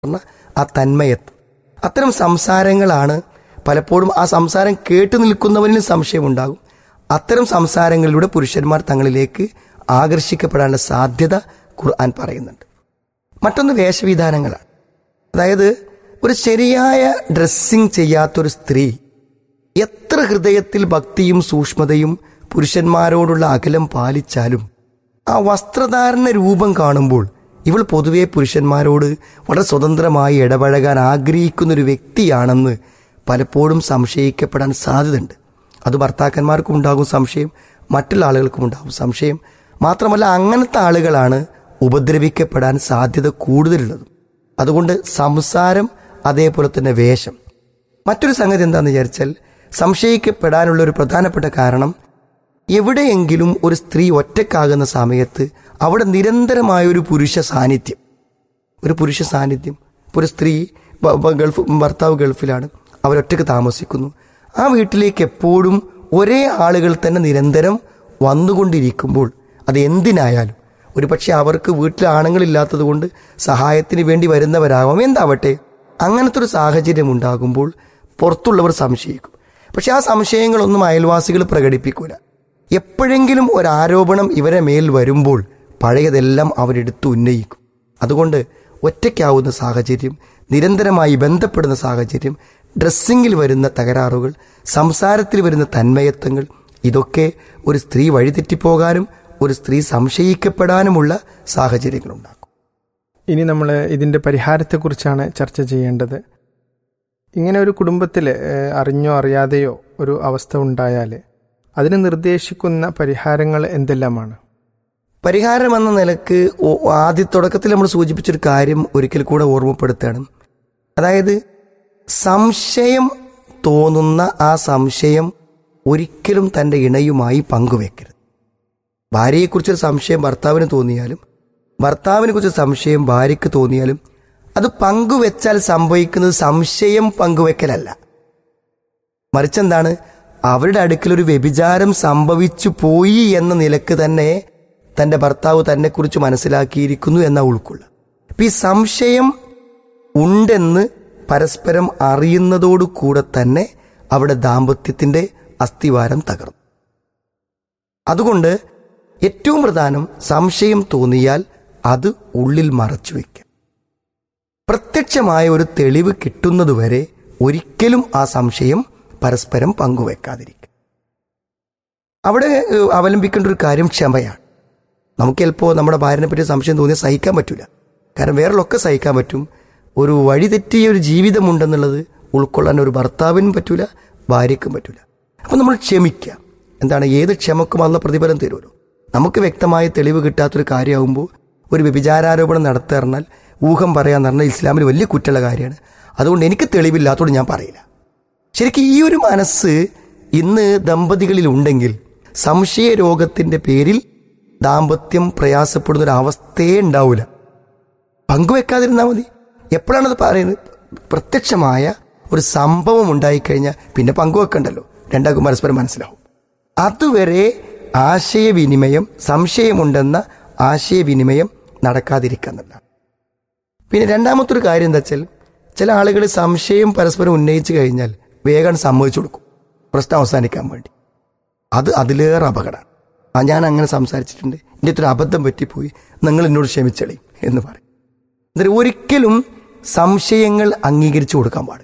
പറഞ്ഞ ആ തന്മയത്വം അത്തരം സംസാരങ്ങളാണ് പലപ്പോഴും ആ സംസാരം കേട്ടു നിൽക്കുന്നവരിലും സംശയമുണ്ടാകും അത്തരം സംസാരങ്ങളിലൂടെ പുരുഷന്മാർ തങ്ങളിലേക്ക് ആകർഷിക്കപ്പെടാനുള്ള സാധ്യത ഖുർആൻ പറയുന്നുണ്ട് മറ്റൊന്ന് വേഷവിധാനങ്ങളാണ് അതായത് ഒരു ശരിയായ ഡ്രസ്സിങ് ചെയ്യാത്തൊരു സ്ത്രീ എത്ര ഹൃദയത്തിൽ ഭക്തിയും സൂക്ഷ്മതയും പുരുഷന്മാരോടുള്ള അകലം പാലിച്ചാലും ആ വസ്ത്രധാരണ രൂപം കാണുമ്പോൾ ഇവൾ പൊതുവെ പുരുഷന്മാരോട് വളരെ സ്വതന്ത്രമായി ഇടപഴകാൻ ആഗ്രഹിക്കുന്ന ഒരു വ്യക്തിയാണെന്ന് പലപ്പോഴും സംശയിക്കപ്പെടാൻ സാധ്യതയുണ്ട് അത് ഭർത്താക്കന്മാർക്കും ഉണ്ടാകും സംശയം മറ്റുള്ള ആളുകൾക്കും ഉണ്ടാകും സംശയം മാത്രമല്ല അങ്ങനത്തെ ആളുകളാണ് ഉപദ്രവിക്കപ്പെടാൻ സാധ്യത കൂടുതലുള്ളത് അതുകൊണ്ട് സംസാരം അതേപോലെ തന്നെ വേഷം മറ്റൊരു സംഗതി എന്താണെന്ന് വിചാരിച്ചാൽ സംശയിക്കപ്പെടാനുള്ള ഒരു പ്രധാനപ്പെട്ട കാരണം എവിടെയെങ്കിലും ഒരു സ്ത്രീ ഒറ്റക്കാകുന്ന സമയത്ത് അവിടെ നിരന്തരമായ ഒരു പുരുഷ സാന്നിധ്യം ഒരു പുരുഷ സാന്നിധ്യം ഇപ്പോൾ ഒരു സ്ത്രീ ബ- ബ- ഗൾഫ് ഭർത്താവ് ഗൾഫിലാണ് അവരൊറ്റക്ക് താമസിക്കുന്നു ആ വീട്ടിലേക്ക് എപ്പോഴും ഒരേ ആളുകൾ തന്നെ നിരന്തരം വന്നുകൊണ്ടിരിക്കുമ്പോൾ അത് എന്തിനായാലും ഒരു പക്ഷേ അവർക്ക് വീട്ടിൽ ആണുങ്ങളില്ലാത്തത് കൊണ്ട് സഹായത്തിന് വേണ്ടി വരുന്നവരാവാം എന്താവട്ടെ അങ്ങനത്തെ ഒരു സാഹചര്യം ഉണ്ടാകുമ്പോൾ പുറത്തുള്ളവർ സംശയിക്കും പക്ഷെ ആ സംശയങ്ങളൊന്നും അയൽവാസികൾ പ്രകടിപ്പിക്കൂല എപ്പോഴെങ്കിലും ഒരു ആരോപണം ഇവരെ മേൽ വരുമ്പോൾ പഴയതെല്ലാം അവരെടുത്ത് ഉന്നയിക്കും അതുകൊണ്ട് ഒറ്റയ്ക്കാവുന്ന സാഹചര്യം നിരന്തരമായി ബന്ധപ്പെടുന്ന സാഹചര്യം ഡ്രസ്സിങ്ങിൽ വരുന്ന തകരാറുകൾ സംസാരത്തിൽ വരുന്ന തന്മയത്വങ്ങൾ ഇതൊക്കെ ഒരു സ്ത്രീ വഴിതെറ്റിപ്പോകാനും ഒരു സ്ത്രീ സംശയിക്കപ്പെടാനുമുള്ള സാഹചര്യങ്ങളുണ്ടാക്കും ഇനി നമ്മൾ ഇതിൻ്റെ പരിഹാരത്തെക്കുറിച്ചാണ് ചർച്ച ചെയ്യേണ്ടത് ഇങ്ങനെ ഒരു കുടുംബത്തിൽ അറിഞ്ഞോ അറിയാതെയോ ഒരു അവസ്ഥ ഉണ്ടായാൽ അതിന് നിർദ്ദേശിക്കുന്ന പരിഹാരങ്ങൾ എന്തെല്ലാമാണ് പരിഹാരം എന്ന നിലക്ക് ഓ- ആദ്യ തുടക്കത്തിൽ നമ്മൾ സൂചിപ്പിച്ചൊരു കാര്യം ഒരിക്കൽ കൂടെ ഓർമ്മപ്പെടുത്തുകയാണ് അതായത് സംശയം തോന്നുന്ന ആ സംശയം ഒരിക്കലും തൻ്റെ ഇണയുമായി പങ്കുവെക്കരുത് ഭാര്യയെക്കുറിച്ചൊരു സംശയം ഭർത്താവിന് തോന്നിയാലും ഭർത്താവിനെ കുറിച്ച് സംശയം ഭാര്യയ്ക്ക് തോന്നിയാലും അത് പങ്കുവെച്ചാൽ സംഭവിക്കുന്നത് സംശയം പങ്കുവെക്കലല്ല മറിച്ചെന്താണ് അവരുടെ അടുക്കൽ ഒരു വ്യഭിചാരം സംഭവിച്ചു പോയി എന്ന നിലക്ക് തന്നെ തന്റെ ഭർത്താവ് തന്നെക്കുറിച്ച് മനസ്സിലാക്കിയിരിക്കുന്നു എന്ന ഉൾക്കൊള്ളുക അപ്പൊ ഈ സംശയം ഉണ്ടെന്ന് പരസ്പരം അറിയുന്നതോടു കൂടെ തന്നെ അവിടെ ദാമ്പത്യത്തിന്റെ അസ്ഥിവാരം തകർന്നു അതുകൊണ്ട് ഏറ്റവും പ്രധാനം സംശയം തോന്നിയാൽ അത് ഉള്ളിൽ മറച്ചു വയ്ക്കുക പ്രത്യക്ഷമായ ഒരു തെളിവ് കിട്ടുന്നതുവരെ ഒരിക്കലും ആ സംശയം പരസ്പരം പങ്കുവെക്കാതിരിക്കുക അവിടെ ഏഹ്, അവലംബിക്കേണ്ട ഒരു കാര്യം ക്ഷമയാണ് നമുക്ക് ചിലപ്പോൾ നമ്മുടെ ഭാര്യനെ പറ്റി സംശയം തോന്നിയാൽ സഹിക്കാൻ പറ്റില്ല കാരണം വേറെയൊക്കെ സഹിക്കാൻ പറ്റും ഒരു വഴിതെറ്റിയ ഒരു ജീവിതമുണ്ടെന്നുള്ളത് ഉൾക്കൊള്ളാൻ ഒരു ഭർത്താവിനും പറ്റൂല ഭാര്യയ്ക്കും പറ്റൂല അപ്പം നമ്മൾ ക്ഷമിക്കുക എന്താണ് ഏത് ക്ഷമക്കും അള്ള പ്രതിഫലം തരുമല്ലോ നമുക്ക് വ്യക്തമായ തെളിവ് കിട്ടാത്തൊരു കാര്യമാകുമ്പോൾ ഒരു വ്യഭിചാരാരോപണം നടത്തുക പറഞ്ഞാൽ ഊഹം പറയാന്ന് പറഞ്ഞാൽ ഇസ്ലാമിൽ വലിയ കുറ്റമുള്ള കാര്യമാണ് അതുകൊണ്ട് എനിക്ക് തെളിവില്ലാത്തതുകൊണ്ട് ഞാൻ പറയില്ല ശരിക്കും ഈ ഒരു മനസ്സ് ഇന്ന് ദമ്പതികളിൽ ഉണ്ടെങ്കിൽ സംശയ രോഗത്തിന്റെ പേരിൽ ദാമ്പത്യം പ്രയാസപ്പെടുന്ന ഒരു അവസ്ഥയേ ഉണ്ടാവില്ല പങ്കുവെക്കാതിരുന്നാൽ മതി എപ്പോഴാണത് പറയുന്നത് പ്രത്യക്ഷമായ ഒരു സംഭവം ഉണ്ടായിക്കഴിഞ്ഞാൽ പിന്നെ പങ്കുവെക്കണ്ടല്ലോ രണ്ടാൾക്കും പരസ്പരം മനസ്സിലാവും അതുവരെ ആശയവിനിമയം സംശയമുണ്ടെന്ന ആശയവിനിമയം നടക്കാതിരിക്കുന്നില്ല പിന്നെ രണ്ടാമത്തെ ഒരു കാര്യം എന്താ വെച്ചാൽ ചില ആളുകൾ സംശയം പരസ്പരം ഉന്നയിച്ചു കഴിഞ്ഞാൽ വേഗം സമ്മതിച്ചു കൊടുക്കും പ്രശ്നം അവസാനിക്കാൻ വേണ്ടി അത് അതിലേറെ അപകടമാണ് ആ ഞാൻ അങ്ങനെ സംസാരിച്ചിട്ടുണ്ട് എൻ്റെ ഒരു അബദ്ധം പറ്റിപ്പോയി നിങ്ങൾ എന്നോട് ക്ഷമിച്ചളി എന്ന് പറയും എന്നിട്ട് ഒരിക്കലും സംശയങ്ങൾ അംഗീകരിച്ചു കൊടുക്കാൻ പാടില്ല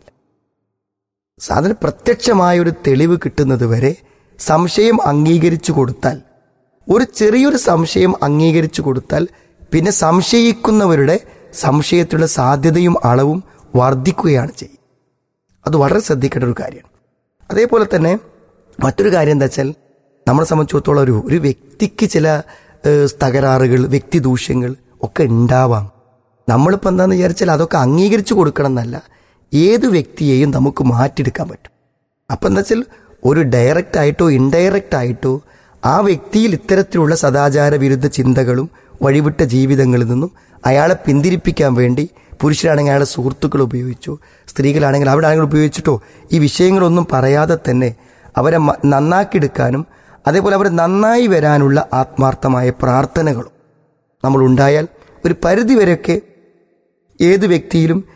സാധന പ്രത്യക്ഷമായ ഒരു തെളിവ് കിട്ടുന്നത് വരെ സംശയം അംഗീകരിച്ചു കൊടുത്താൽ ഒരു ചെറിയൊരു സംശയം അംഗീകരിച്ചു കൊടുത്താൽ പിന്നെ സംശയിക്കുന്നവരുടെ സംശയത്തിലുള്ള സാധ്യതയും അളവും വർദ്ധിക്കുകയാണ് ചെയ്യുക അത് വളരെ ശ്രദ്ധിക്കേണ്ട ഒരു കാര്യമാണ് അതേപോലെ തന്നെ മറ്റൊരു കാര്യം എന്താ വെച്ചാൽ നമ്മളെ സംബന്ധിച്ചിടത്തോളം ഒരു ഒരു വ്യക്തിക്ക് ചില ഏഹ്, തകരാറുകൾ വ്യക്തി ദൂഷ്യങ്ങൾ ഒക്കെ ഉണ്ടാവാം നമ്മളിപ്പോൾ എന്താന്ന് വിചാരിച്ചാൽ അതൊക്കെ അംഗീകരിച്ചു കൊടുക്കണം എന്നല്ല ഏത് വ്യക്തിയെയും നമുക്ക് മാറ്റിയെടുക്കാൻ പറ്റും അപ്പം എന്താ വെച്ചാൽ ഒരു ഡയറക്റ്റ് ആയിട്ടോ ഇൻഡയറക്റ്റ് ആയിട്ടോ ആ വ്യക്തിയിൽ ഇത്തരത്തിലുള്ള സദാചാര വിരുദ്ധ ചിന്തകളും വഴിവിട്ട ജീവിതങ്ങളിൽ നിന്നും അയാളെ പിന്തിരിപ്പിക്കാൻ വേണ്ടി പുരുഷനാണെങ്കിൽ അയാളെ സുഹൃത്തുക്കൾ ഉപയോഗിച്ചോ സ്ത്രീകളാണെങ്കിൽ അവിടെ ആണെങ്കിൽ ഉപയോഗിച്ചിട്ടോ ഈ വിഷയങ്ങളൊന്നും പറയാതെ തന്നെ അവരെ മ- നന്നാക്കിയെടുക്കാനും അതേപോലെ അവർ നന്നായി വരാനുള്ള ആത്മാർത്ഥമായ പ്രാർത്ഥനകളും നമ്മൾ ഉണ്ടായാൽ ഒരു പരിധിവരെയൊക്കെ ഏത് വ്യക്തിയിലും